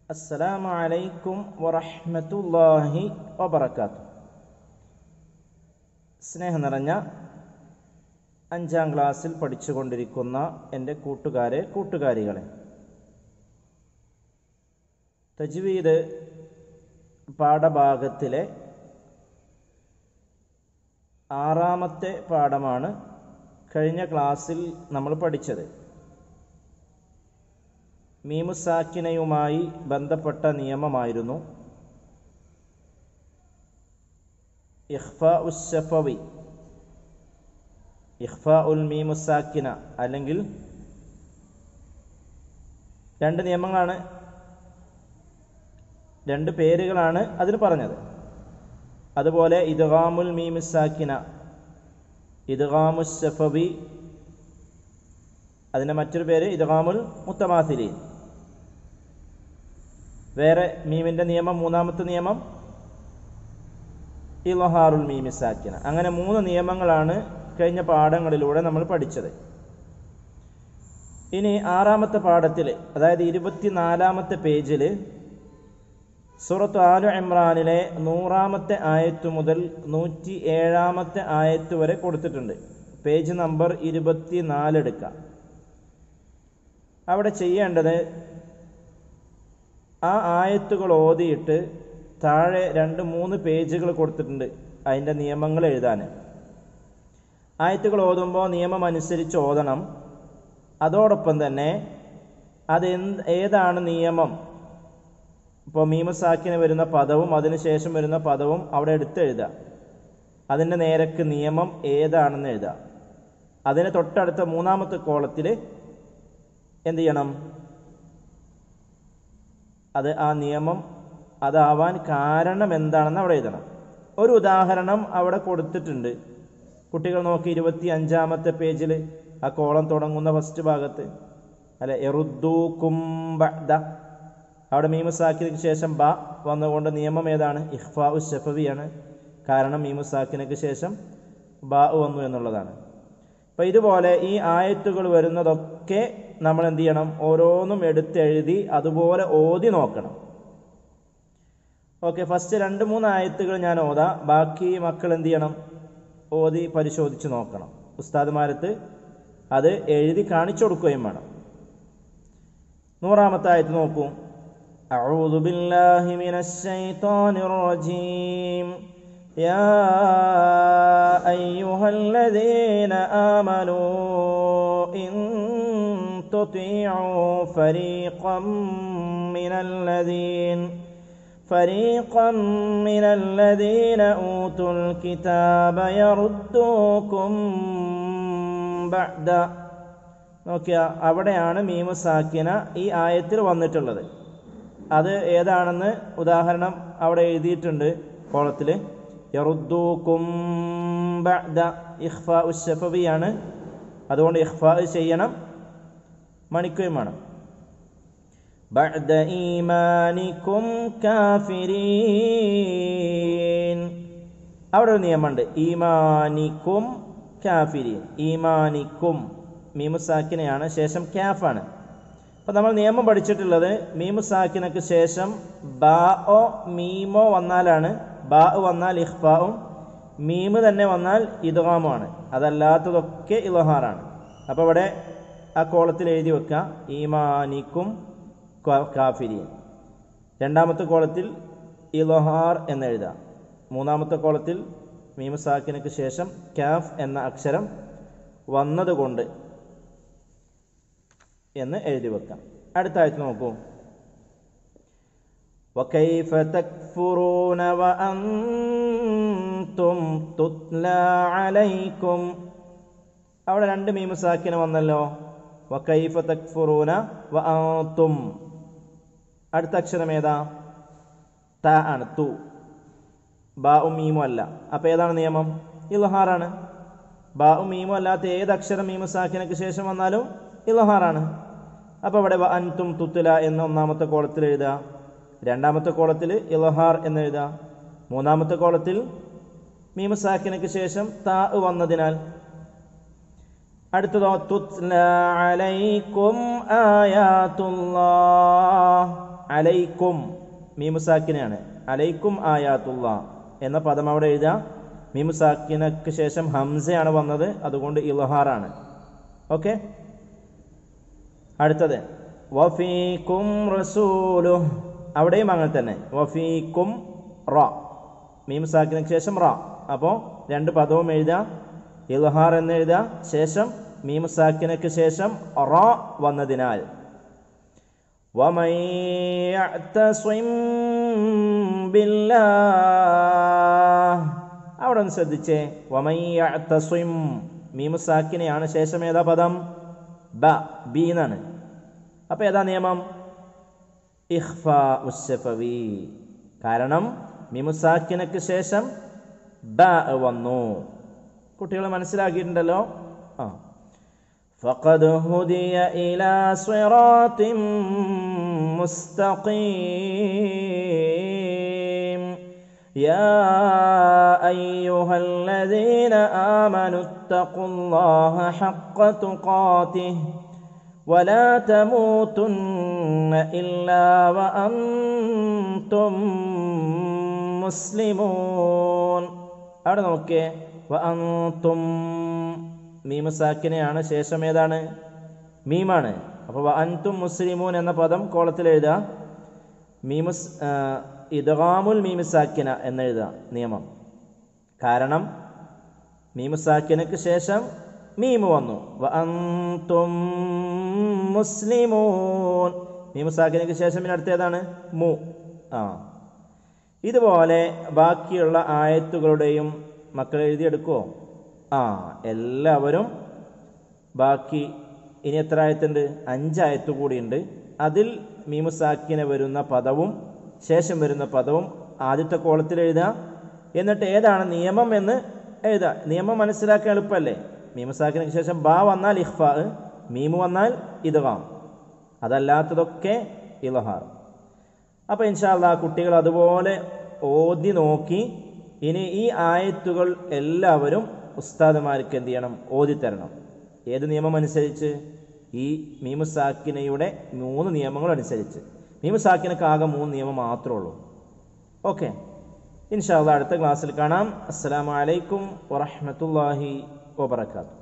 السلام عليكم ورحمة الله وبركاته സ്നേഹം നിറഞ്ഞ അഞ്ചാം ക്ലാസ്സിൽ പഠിച്ചുകൊണ്ടിരിക്കുന്ന എൻ്റെ കൂട്ടുകാരെ കൂട്ടുകാരികളെ തജ്വീദ് പാഠഭാഗത്തിലെ ആറാമത്തെ പാഠമാണ് കഴിഞ്ഞ ക്ലാസ്സിൽ നമ്മൾ പഠിച്ചത് മീമുസാക്കിനയുമായി ബന്ധപ്പെട്ട നിയമമായിരുന്നു ഇഖ്ഫ ഉഷഫവി ഇഖ്ഫ ഉൽ മീമുസാക്കിന അല്ലെങ്കിൽ രണ്ട് നിയമങ്ങളാണ് രണ്ട് പേരുകളാണ് അതിന് പറഞ്ഞത് അതുപോലെ ഇദ്ഗാമുൽ മീമുസാക്കിന ഇദ്ഗാമു ഷഫവി അതിൻ്റെ മറ്റൊരു പേര് ഇദ്ഗാമുൽ മുത്തമാസിലീൻ വേറെ മീമിൻ്റെ നിയമം മൂന്നാമത്തെ നിയമം ഇലഹാറുൽ മീമിസാക്കിന അങ്ങനെ മൂന്ന് നിയമങ്ങളാണ് കഴിഞ്ഞ പാഠങ്ങളിലൂടെ നമ്മൾ പഠിച്ചത് ഇനി ആറാമത്തെ പാഠത്തിൽ അതായത് ഇരുപത്തിനാലാമത്തെ പേജിൽ സൂറത്ത് ആലു ഇമ്രാനിലെ നൂറാമത്തെ ആയത്ത് മുതൽ നൂറ്റി ഏഴാമത്തെ ആയത്ത് വരെ കൊടുത്തിട്ടുണ്ട് പേജ് നമ്പർ ഇരുപത്തി നാലെടുക്കാം അവിടെ ചെയ്യേണ്ടത് ആ ആയത്തുകൾ ഓതിയിട്ട് താഴെ രണ്ട് മൂന്ന് പേജുകൾ കൊടുത്തിട്ടുണ്ട് അതിൻ്റെ നിയമങ്ങൾ എഴുതാൻ ആയത്തുകൾ ഓതുമ്പോൾ നിയമം അനുസരിച്ച് ഓതണം അതോടൊപ്പം തന്നെ അതെന്ത് ഏതാണ് നിയമം ഇപ്പോൾ മീമസാക്കിന് വരുന്ന പദവും അതിനുശേഷം വരുന്ന പദവും അവിടെ എടുത്തെഴുതുക അതിൻ്റെ നേരക്ക് നിയമം ഏതാണെന്ന് എഴുതുക അതിന് തൊട്ടടുത്ത മൂന്നാമത്തെ കോളത്തിൽ എന്ത് ചെയ്യണം അത് ആ നിയമം അതാവാൻ കാരണം എന്താണെന്ന് അവിടെ എഴുതണം ഒരു ഉദാഹരണം അവിടെ കൊടുത്തിട്ടുണ്ട് കുട്ടികൾ നോക്കി ഇരുപത്തി അഞ്ചാമത്തെ പേജിൽ ആ കോളം തുടങ്ങുന്ന ഫസ്റ്റ് ഭാഗത്ത് അല്ലെ എറുദ്ദു കുംബ അവിടെ മീമുസാക്കിനു ശേഷം ബ വന്നുകൊണ്ട് നിയമം ഏതാണ് ഇഹ്ഫാ ഉ ഷഫവിയാണ് കാരണം മീമുസാക്കിനക്ക് ശേഷം ബ വന്നു എന്നുള്ളതാണ് അപ്പം ഇതുപോലെ ഈ ആയത്തുകൾ വരുന്നതൊക്കെ നമ്മൾ എന്ത് ചെയ്യണം ഓരോന്നും എടുത്തെഴുതി അതുപോലെ ഓതി നോക്കണം ഓക്കെ ഫസ്റ്റ് രണ്ട് മൂന്ന് ആയത്തുകൾ ഞാൻ ഓതാം ബാക്കി മക്കൾ എന്ത് ചെയ്യണം ഓതി പരിശോധിച്ച് നോക്കണം ഉസ്താദ്മാരത്ത് അത് എഴുതി കാണിച്ചു കൊടുക്കുകയും വേണം നൂറാമത്തെ ആയത്ത് നോക്കൂ أعوذ بالله من الشيطان الرجيم يا أيها الذين آمنوا إن تطيعوا فريقا من الذين فريقا من الذين أوتوا الكتاب يردوكم بعد നോക്കിയ അവിടെയാണ് മീമു സാക്കിന ഈ ആയത്തിൽ വന്നിട്ടുള്ളത് അത് ഏതാണെന്ന് ഉദാഹരണം അവിടെ എഴുതിയിട്ടുണ്ട് കോളത്തിൽ യറുദ്ദൂക്കും ഇഖ്ഫ ഉഷഫബിയാണ് അതുകൊണ്ട് ഇഖ്ഫ ചെയ്യണം മണിക്കുകയും വേണം بعد إيمانكم كافرين അവിടെ ഒരു നിയമമുണ്ട് ഈമാനിക്കും കാഫിരീൻ ഈമാനിക്കും മീമുസാക്കിനെയാണ് ശേഷം ക്യാഫാണ് അപ്പം നമ്മൾ നിയമം പഠിച്ചിട്ടുള്ളത് മീമുസാക്കിനക്ക് ശേഷം ബാ ഒ മീമോ വന്നാലാണ് ബാ വന്നാൽ ഇഹ്ഫാവും മീമ് തന്നെ വന്നാൽ ഇദ്ഗാമുമാണ് അതല്ലാത്തതൊക്കെ ഇലഹാറാണ് അപ്പോൾ ഇവിടെ ആ കോളത്തിൽ എഴുതി വെക്കുക ഈമാനിക്കും കാഫിരീൻ രണ്ടാമത്തെ കോളത്തിൽ ഇലഹാർ എന്നെഴുതാം മൂന്നാമത്തെ കോളത്തിൽ മീമുസാക്കിനക്ക് ശേഷം കാഫ് എന്ന അക്ഷരം വന്നതുകൊണ്ട് എന്ന് എഴുതി വെക്കാം അടുത്ത ആഴ്ച നോക്കൂ وكيف تكفرون وأنتم تتلى عليكم അവിടെ രണ്ട് മീമുസാക്കിന് വന്നല്ലോ വക്കൈഫ തക്ഫുറൂന വ അന്തും അടുത്ത അക്ഷരം ഏതാ ത ആണ് തു ബാഉം മീമും അല്ല അപ്പോൾ ഏതാണ് നിയമം ഇൽഹാറാണ് ബാഉം മീമും അല്ലാത്ത ഏത് അക്ഷരം മീമുസാക്കിനക്ക് ശേഷം വന്നാലും ഇൽഹാറാണ് അപ്പോൾ ഇവിടെ വ അൻതും തുത്തുല എന്ന ഒന്നാമത്തെ കോളത്തിൽ എഴുതുക രണ്ടാമത്തെ കോളത്തിൽ ഇൽഹാർ എന്ന് എഴുതുക മൂന്നാമത്തെ കോളത്തിൽ മീമുസാക്കിനക്ക് ശേഷം താ വന്നതിനാൽ അടുത്തതോ തുത്ല അലൈക്കും ആയാത്തുല്ലാ അലൈക്കും മീമുസാക്കിനാണ് അലൈക്കും ആയാത്തുള്ള എന്ന പദം അവിടെ എഴുതുക മീമുസാക്കിനക്ക് ശേഷം ഹംസയാണ് വന്നത് അതുകൊണ്ട് ഇൽഹാറാണ് ഓക്കെ അടുത്തത് വഫീക്കും റസൂലു അവിടെയും അങ്ങനെ തന്നെ വഫീക്കും റ മീമുസാക്കിനക്ക് ശേഷം റ അപ്പോൾ രണ്ട് പദവും എഴുതുക ഇൽഹാർ എന്ന് എഴുതുക ശേഷം മീമുസാക്കിനക്ക് ശേഷം റ വന്നതിനാൽ ومن يعتصم بالله അവിടെ ഒന്ന് ശ്രദ്ധിച്ചേ വമൻ യഅ്തസിം മീമു സാക്കിനെയാണ് ശേഷം ഏതാ പദം ബ ബി എന്നാണ് അപ്പോൾ ഏതാ നിയമം ഇഖ്ഫ ഉസ്സഫവി കാരണം മീമു സാക്കിനക്ക് ശേഷം ബ വന്നു കുട്ടികൾ മനസ്സിലാക്കിയിട്ടുണ്ടല്ലോ ആ فقد هدي إلى صراط مستقيم يا أيها الذين آمنوا اتقوا الله حق تقاته ولا تموتن إلا وأنتم مسلمون അവിടെ നോക്കേ വഅന്തും മീമ സാക്കിനെയാണ് ശേഷം ഏതാണ് മീമാണ് അപ്പോൾ അൻതും മുസ്ലിമൂൻ എന്ന പദം കോളത്തിൽ എഴുതുക മീമുസ് ഇദ്ഗാമുൽ മീമുസാക്കിന എന്നെഴുതുക നിയമം കാരണം മീമുസാക്കിനക്ക് ശേഷം മീമ് വന്നു അൻതും മുസ്ലിമൂൻ മീമുസാക്കിനക്ക് ശേഷം പിന്നെ അടുത്തേതാണ് മു ആ ഇതുപോലെ ബാക്കിയുള്ള ആയത്തുകളുടെയും മക്കൾ എഴുതിയെടുക്കുമോ ആ എല്ലാവരും ബാക്കി ഇനി എത്ര ആയത്തുണ്ട് അഞ്ചായത്ത് കൂടിയുണ്ട് അതിൽ മീമുസാക്കിന് വരുന്ന പദവും ശേഷം വരുന്ന പദവും ആദ്യത്തെ കോളത്തിൽ എഴുതുക എന്നിട്ട് ഏതാണ് നിയമം എന്ന് എഴുതുക നിയമം മനസ്സിലാക്കാൻ എളുപ്പമല്ലേ മീമുസാക്കിന് ശേഷം ബാ വന്നാൽ ഇഹ്ഫ മീമു വന്നാൽ ഇദ്ഗാം അതല്ലാത്തതൊക്കെ ഇലഹാർ അപ്പോൾ ഇൻഷാല്ല കുട്ടികൾ അതുപോലെ ഓതി നോക്കി ഇനി ഈ ആയത്തുകൾ എല്ലാവരും ഉസ്താദുമാർക്ക് എന്ത് ചെയ്യണം ഓതിത്തരണം ഏത് നിയമം അനുസരിച്ച് ഈ മീമുസാക്കിനയുടെ മൂന്ന് നിയമങ്ങൾ അനുസരിച്ച് മീമുസാക്കിനക്ക് ആകെ മൂന്ന് നിയമം മാത്രമേ ഉള്ളൂ ഓക്കെ ഇൻഷാല്ല അടുത്ത ക്ലാസ്സിൽ കാണാം അസ്സലാമലൈക്കും വറഹമത്തല്ലാഹി വബർക്കാത്തു